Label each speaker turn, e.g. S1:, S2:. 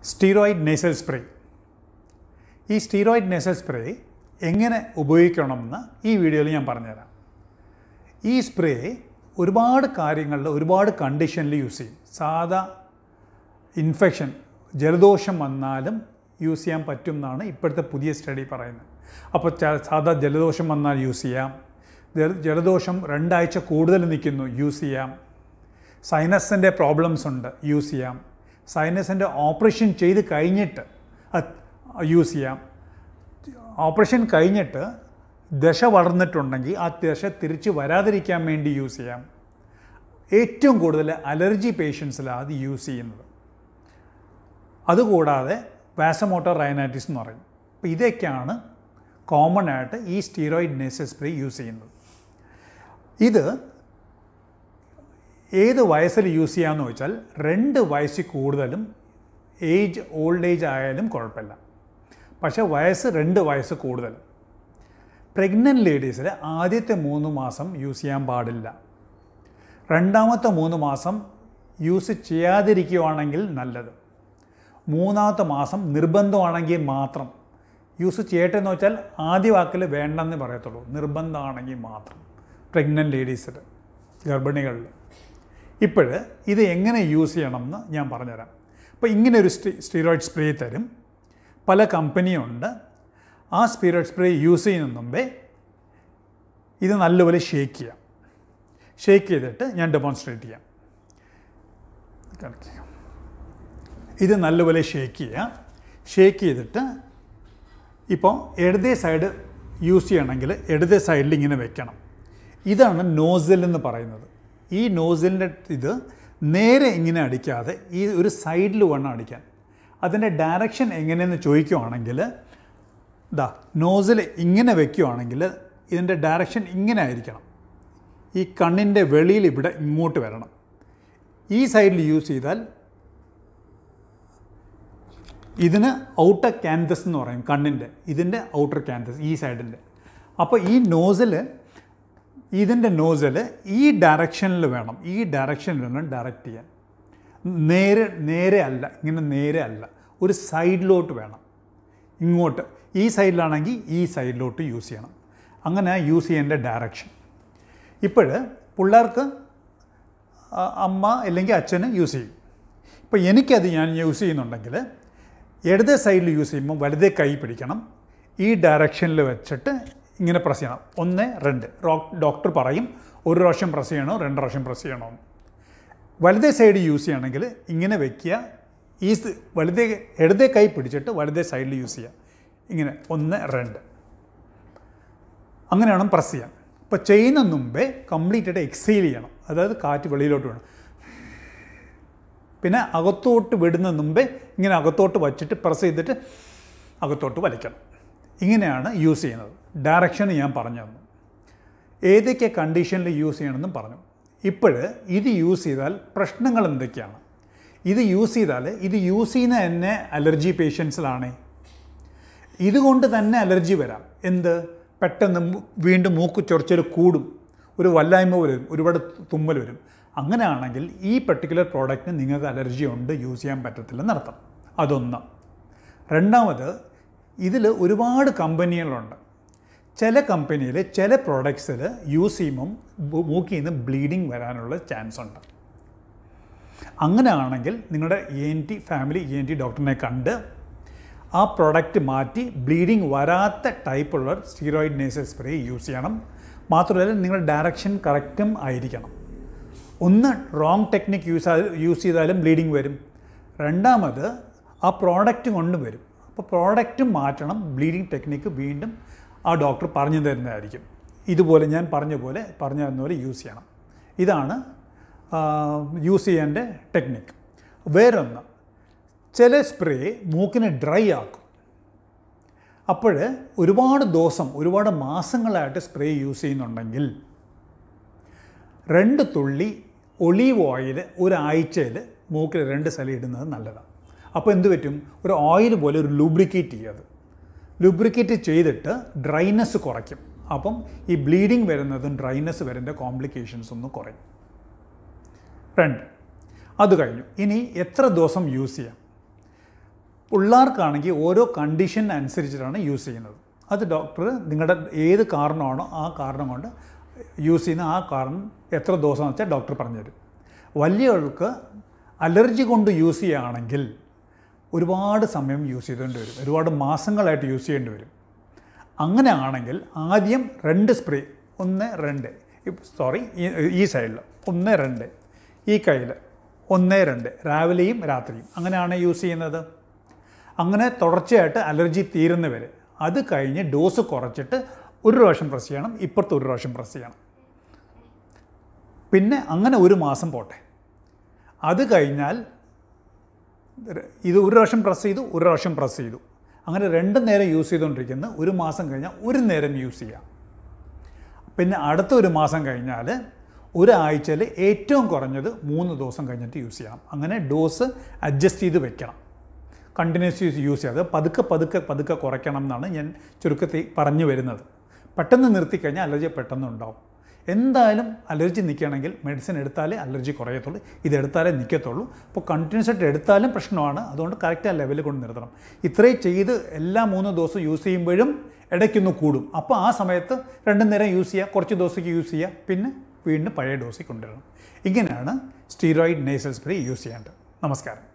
S1: Steroid nasal spray ഈ steroid nasal spray എങ്ങനെ ഉപയോഗിക്കണമെന്ന് ഈ വീഡിയോയിൽ ഞാൻ പറഞ്ഞുതരാം ഈ സ്പ്രേ ഒരുപാട് കാര്യങ്ങളിൽ ഒരുപാട് കണ്ടീഷനിൽ യൂസ് ചെയ്യും സാധാ ഇൻഫെക്ഷൻ ജലദോഷം വന്നാലും യൂസ് ചെയ്യാൻ പറ്റും എന്നാണ് ഇപ്പോഴത്തെ പുതിയ സ്റ്റഡി പറയുന്നത് അപ്പോൾ ച- സാധാ ജലദോഷം വന്നാൽ യൂസ് ചെയ്യാം ജല- ജലദോഷം രണ്ടാഴ്ച കൂടുതൽ നിൽക്കുന്നു യൂസ് ചെയ്യാം സൈനസിൻ്റെ പ്രോബ്ലംസ് ഉണ്ട് യൂസ് ചെയ്യാം സൈനസിൻ്റെ ഓപ്പറേഷൻ ചെയ്ത് കഴിഞ്ഞിട്ട് അത് യൂസ് ചെയ്യാം ഓപ്പറേഷൻ കഴിഞ്ഞിട്ട് ദശ വളർന്നിട്ടുണ്ടെങ്കിൽ ആ ദശ തിരിച്ച് വരാതിരിക്കാൻ വേണ്ടി യൂസ് ചെയ്യാം ഏറ്റവും കൂടുതൽ അലർജി പേഷ്യൻസിലാണ് അത് യൂസ് ചെയ്യുന്നത് അതുകൂടാതെ വാസമോട്ടർ റൈനൈറ്റിസ് എന്ന് പറയും അപ്പോൾ ഇതൊക്കെയാണ് കോമൺ ആയിട്ട് ഈ സ്റ്റീറോയിഡ് നേസൽ സ്പ്രേ യൂസ് ചെയ്യുന്നത് ഇത് ഏത് വയസ്സിൽ യൂസ് ചെയ്യാമെന്ന് വെച്ചാൽ രണ്ട് വയസ്സിൽ കൂടുതലും ഏജ് ഓൾഡ് ഏജ് ആയാലും കുഴപ്പമില്ല പക്ഷേ വയസ്സ് രണ്ട് വയസ്സ് കൂടുതൽ പ്രഗ്നൻറ്റ് ലേഡീസിൽ ആദ്യത്തെ മൂന്ന് മാസം യൂസ് ചെയ്യാൻ പാടില്ല രണ്ടാമത്തെ മൂന്ന് മാസം യൂസ് ചെയ്യാതിരിക്കുകയാണെങ്കിൽ നല്ലത് മൂന്നാമത്തെ മാസം നിർബന്ധമാണെങ്കിൽ മാത്രം യൂസ് ചെയ്യട്ടെ എന്ന് വെച്ചാൽ ആദ്യ വാക്കിൽ വേണ്ടെന്ന് പറയത്തുള്ളൂ നിർബന്ധമാണെങ്കിൽ മാത്രം പ്രഗ്നൻറ്റ് ലേഡീസിൽ ഗർഭിണികളിൽ ഇപ്പോൾ ഇത് എങ്ങനെ യൂസ് ചെയ്യണമെന്ന് ഞാൻ പറഞ്ഞുതരാം അപ്പോൾ ഇങ്ങനെ ഒരു സ്റ്റീ സ്റ്റീറോയിഡ് സ്പ്രേ തരും പല കമ്പനിയുണ്ട് ആ സ്റ്റീറോയിഡ് സ്പ്രേ യൂസ് ചെയ്യുന്ന മുമ്പേ ഇത് നല്ലപോലെ ഷേക്ക് ചെയ്യാം ഷേക്ക് ചെയ്തിട്ട് ഞാൻ ഡെമോൺസ്ട്രേറ്റ് ചെയ്യാം കാണിക്കാം ഇത് നല്ലപോലെ ഷേക്ക് ചെയ്യുക ഷേക്ക് ചെയ്തിട്ട് ഇപ്പോൾ ഇടതേ സൈഡ് യൂസ് ചെയ്യണമെങ്കിൽ ഇടതേ സൈഡിൽ ഇങ്ങനെ വെക്കണം ഇതാണ് നോസിൽ എന്ന് പറയുന്നത് ഈ നോസിലിൻ്റെ ഇത് നേരെ ഇങ്ങനെ അടിക്കാതെ ഈ ഒരു സൈഡിൽ വേണം അടിക്കാൻ അതിൻ്റെ ഡയറക്ഷൻ എങ്ങനെയെന്ന് ചോദിക്കുവാണെങ്കിൽ ഇതാ നോസിൽ ഇങ്ങനെ വെക്കുവാണെങ്കിൽ ഇതിൻ്റെ ഡയറക്ഷൻ ഇങ്ങനെ ആയിരിക്കണം ഈ കണ്ണിൻ്റെ വെളിയിൽ ഇവിടെ ഇങ്ങോട്ട് വരണം ഈ സൈഡിൽ യൂസ് ചെയ്താൽ ഇതിന് ഔട്ടർ ക്യാൻവസ് എന്ന് പറയും കണ്ണിൻ്റെ ഇതിൻ്റെ ഔട്ടർ ക്യാൻവസ് ഈ സൈഡിൻ്റെ അപ്പോൾ ഈ നോസിൽ ഇതിൻ്റെ നോസിൽ ഈ ഡയറക്ഷനിൽ വേണം ഈ ഡയറക്ഷനിൽ വേണം ഡയറക്റ്റ് ചെയ്യാൻ നേരെ നേരെ അല്ല ഇങ്ങനെ നേരെ അല്ല ഒരു സൈഡിലോട്ട് വേണം ഇങ്ങോട്ട് ഈ സൈഡിലാണെങ്കിൽ ഈ സൈഡിലോട്ട് യൂസ് ചെയ്യണം അങ്ങനെ യൂസ് ചെയ്യേണ്ട ഡയറക്ഷൻ ഇപ്പോൾ പിള്ളേർക്ക് ആ, അമ്മ അല്ലെങ്കിൽ അച്ഛന് യൂസ് ചെയ്യും ഇപ്പോൾ എനിക്കത് ഞാൻ യൂസ് ചെയ്യുന്നുണ്ടെങ്കിൽ ഇടത് സൈഡിൽ യൂസ് ചെയ്യുമ്പോൾ വലതേ കൈ പിടിക്കണം ഈ ഡയറക്ഷനിൽ വെച്ചിട്ട് ഇങ്ങനെ പ്രസ് ചെയ്യണം ഒന്ന് രണ്ട് ഡോക്ടർ പറയും ഒരു പ്രാവശ്യം പ്രസ് ചെയ്യണോ രണ്ട് പ്രാവശ്യം പ്രസ് ചെയ്യണോ എന്ന്. വലതേ സൈഡ് യൂസ് ചെയ്യണമെങ്കിൽ ഇങ്ങനെ വെക്കുക ഈ സ് വലതേ ഇടതേ കൈ പിടിച്ചിട്ട് വലതേ സൈഡിൽ യൂസ് ചെയ്യുക ഇങ്ങനെ ഒന്ന് രണ്ട് അങ്ങനെ വേണം പ്രസ് ചെയ്യാൻ ഇപ്പോൾ ചെയ്യുന്ന മുമ്പേ കംപ്ലീറ്റ് ആയിട്ട് എക്സെയിൽ ചെയ്യണം അതായത് കാറ്റ് വെളിയിലോട്ട് വേണം പിന്നെ അകത്തോട്ട് വിടുന്ന മുമ്പേ ഇങ്ങനെ അകത്തോട്ട് വച്ചിട്ട് പ്രസ് ചെയ്തിട്ട് അകത്തോട്ട് വലിക്കണം ഇങ്ങനെയാണ് യൂസ് ചെയ്യുന്നത് ഡയറക്ഷൻ ഞാൻ പറഞ്ഞു തന്നു ഏതൊക്കെ കണ്ടീഷനിൽ യൂസ് ചെയ്യണമെന്നും പറഞ്ഞു ഇപ്പോൾ ഇത് യൂസ് ചെയ്താൽ പ്രശ്നങ്ങൾ എന്തൊക്കെയാണ് ഇത് യൂസ് ചെയ്താൽ ഇത് യൂസ് ചെയ്യുന്ന തന്നെ അലർജി പേഷ്യൻസിലാണ് ഇതുകൊണ്ട് തന്നെ അലർജി വരാം എന്ത് പെട്ടെന്ന് മു- വീണ്ടും മൂക്ക് ചൊറിച്ചൽ കൂടും ഒരു വല്ലായ്മ വരും ഒരുപാട് തുമ്മൽ വരും അങ്ങനെയാണെങ്കിൽ ഈ പെർട്ടിക്കുലർ പ്രോഡക്റ്റിന് നിങ്ങൾക്ക് അലർജി ഉണ്ട് യൂസ് ചെയ്യാൻ പറ്റത്തില്ലെന്ന് അർത്ഥം അതൊന്ന് രണ്ടാമത് ഇതിൽ ഒരുപാട് കമ്പനികളുണ്ട് ചില കമ്പനിയിൽ ചില പ്രോഡക്ട്സിൽ യൂസ് ചെയ്യുമ്പം ബു- മൂക്കിൽ നിന്ന് ബ്ലീഡിങ് വരാനുള്ള ചാൻസ് ഉണ്ട് അങ്ങനെയാണെങ്കിൽ നിങ്ങളുടെ E N T family E N T ഡോക്ടറിനെ കണ്ട് ആ പ്രോഡക്റ്റ് മാറ്റി ബ്ലീഡിങ് വരാത്ത ടൈപ്പുള്ള സ്റ്റീറോയിഡ് നേസൽ സ്പ്രേ യൂസ് ചെയ്യണം മാത്രമല്ല നിങ്ങളുടെ ഡയറക്ഷൻ കറക്റ്റും ആയിരിക്കണം ഒന്ന് റോങ് ടെക്നിക്ക് യൂസ് യൂസ് ചെയ്താലും ബ്ലീഡിങ് വരും രണ്ടാമത് ആ പ്രോഡക്റ്റ് കൊണ്ട് വരും അപ്പോൾ പ്രോഡക്റ്റ് മാറ്റണം ബ്ലീഡിങ് ടെക്നിക്ക് വീണ്ടും ആ ഡോക്ടർ പറഞ്ഞു തരുന്നതായിരിക്കും ഇതുപോലെ ഞാൻ പറഞ്ഞ പോലെ പറഞ്ഞു തരുന്ന പോലെ യൂസ് ചെയ്യണം ഇതാണ് യൂസ് ചെയ്യേണ്ട ടെക്നിക്ക് വേറൊന്ന് ചില സ്പ്രേ മൂക്കിനെ ഡ്രൈ ആക്കും അപ്പോൾ ഒരുപാട് ദിവസം ഒരുപാട് മാസങ്ങളായിട്ട് സ്പ്രേ യൂസ് ചെയ്യുന്നുണ്ടെങ്കിൽ രണ്ട് തുള്ളി ഒലീവ് ഓയിൽ ഒരാഴ്ചയിൽ മൂക്കിൽ രണ്ട് സ്ഥലം ഇടുന്നത് നല്ലതാണ് അപ്പോൾ എന്ത് പറ്റും ഒരു ഓയിൽ പോലെ ഒരു ലൂബ്രിക്കേറ്റ് ചെയ്യത് ലൂബ്രിക്കേറ്റ് ചെയ്തിട്ട് ഡ്രൈനെസ് കുറയ്ക്കും അപ്പം ഈ ബ്ലീഡിങ് വരുന്നതും ഡ്രൈനെസ് വരുന്ന കോംപ്ലിക്കേഷൻസ് ഒന്ന് കുറയും രണ്ട് അത് കഴിഞ്ഞു ഇനി എത്ര ദിവസം യൂസ് ചെയ്യാം പിള്ളേർക്കാണെങ്കിൽ ഓരോ കണ്ടീഷൻ അനുസരിച്ചിട്ടാണ് യൂസ് ചെയ്യുന്നത് അത് ഡോക്ടർ നിങ്ങളുടെ ഏത് കാരണമാണോ ആ കാരണം കൊണ്ട് യൂസ് ചെയ്യുന്ന ആ കാരണം എത്ര ദിവസം വെച്ചാൽ ഡോക്ടർ പറഞ്ഞുതരും വലിയവർക്ക് അലർജി കൊണ്ട് യൂസ് ചെയ്യുകയാണെങ്കിൽ ഒരുപാട് സമയം യൂസ് ചെയ്തുകൊണ്ട് വരും ഒരുപാട് മാസങ്ങളായിട്ട് യൂസ് ചെയ്യേണ്ടി വരും അങ്ങനെ ആണെങ്കിൽ ആദ്യം രണ്ട് സ്പ്രേ ഒന്ന് രണ്ട് സോറി ഈ സൈഡിൽ ഒന്ന് രണ്ട് ഈ കയ്യിൽ ഒന്ന് രണ്ട് രാവിലെയും രാത്രിയും അങ്ങനെയാണ് യൂസ് ചെയ്യുന്നത് അങ്ങനെ തുടർച്ചയായിട്ട് അലർജി തീരുന്നവരെ അത് കഴിഞ്ഞ് ഡോസ് കുറച്ചിട്ട് ഒരു പ്രാവശ്യം പ്രസ് ചെയ്യണം ഇപ്പുറത്ത് ഒരു പ്രാവശ്യം പ്രസ് ചെയ്യണം പിന്നെ അങ്ങനെ ഒരു മാസം പോട്ടെ അത് കഴിഞ്ഞാൽ ഇത് ഒരു പ്രാവശ്യം പ്രസ് ചെയ്തു ഒരു പ്രാവശ്യം പ്രസ് ചെയ്തു അങ്ങനെ രണ്ട് നേരം യൂസ് ചെയ്തുകൊണ്ടിരിക്കുന്ന ഒരു മാസം കഴിഞ്ഞാൽ ഒരു നേരം യൂസ് ചെയ്യാം പിന്നെ അടുത്ത ഒരു മാസം കഴിഞ്ഞാൽ ഒരാഴ്ചയിൽ ഏറ്റവും കുറഞ്ഞത് മൂന്ന് ദിവസം കഴിഞ്ഞിട്ട് യൂസ് ചെയ്യണം അങ്ങനെ ഡോസ് അഡ്ജസ്റ്റ് ചെയ്ത് വെക്കണം കണ്ടിന്യൂസ് യൂസ് ചെയ്യാതെ പതുക്കെ പതുക്കെ പതുക്കെ കുറയ്ക്കണം എന്നാണ് ഞാൻ ചുരുക്കത്തിൽ പറഞ്ഞു വരുന്നത് പെട്ടെന്ന് നിർത്തിക്കഴിഞ്ഞാൽ അലർജി പെട്ടെന്ന് ഉണ്ടാവും എന്തായാലും അലർജി നിൽക്കുകയാണെങ്കിൽ മെഡിസിൻ എടുത്താലേ അലർജി കുറയത്തുള്ളൂ ഇതെടുത്താലേ നിൽക്കത്തുള്ളൂ അപ്പോൾ കണ്ടിന്യൂസ് ആയിട്ട് എടുത്താലും പ്രശ്നമാണ് അതുകൊണ്ട് കറക്റ്റ് ആ ലെവലിൽ കൊണ്ട് നിർത്തണം ഇത്രയും ചെയ്ത് എല്ലാ മൂന്ന് ദിവസം യൂസ് ചെയ്യുമ്പോഴും ഇടയ്ക്കൊന്ന് കൂടും അപ്പോൾ ആ സമയത്ത് രണ്ടു നേരം യൂസ് ചെയ്യുക കുറച്ച് ദിവസത്തേക്ക് യൂസ് ചെയ്യുക പിന്നെ വീണ്ടും പഴയ ഡോസിൽ കൊണ്ടുവരണം ഇങ്ങനെയാണ് സ്റ്റീറോയിഡ് നേസൽ സ്പ്രേ യൂസ് ചെയ്യേണ്ടത് നമസ്കാരം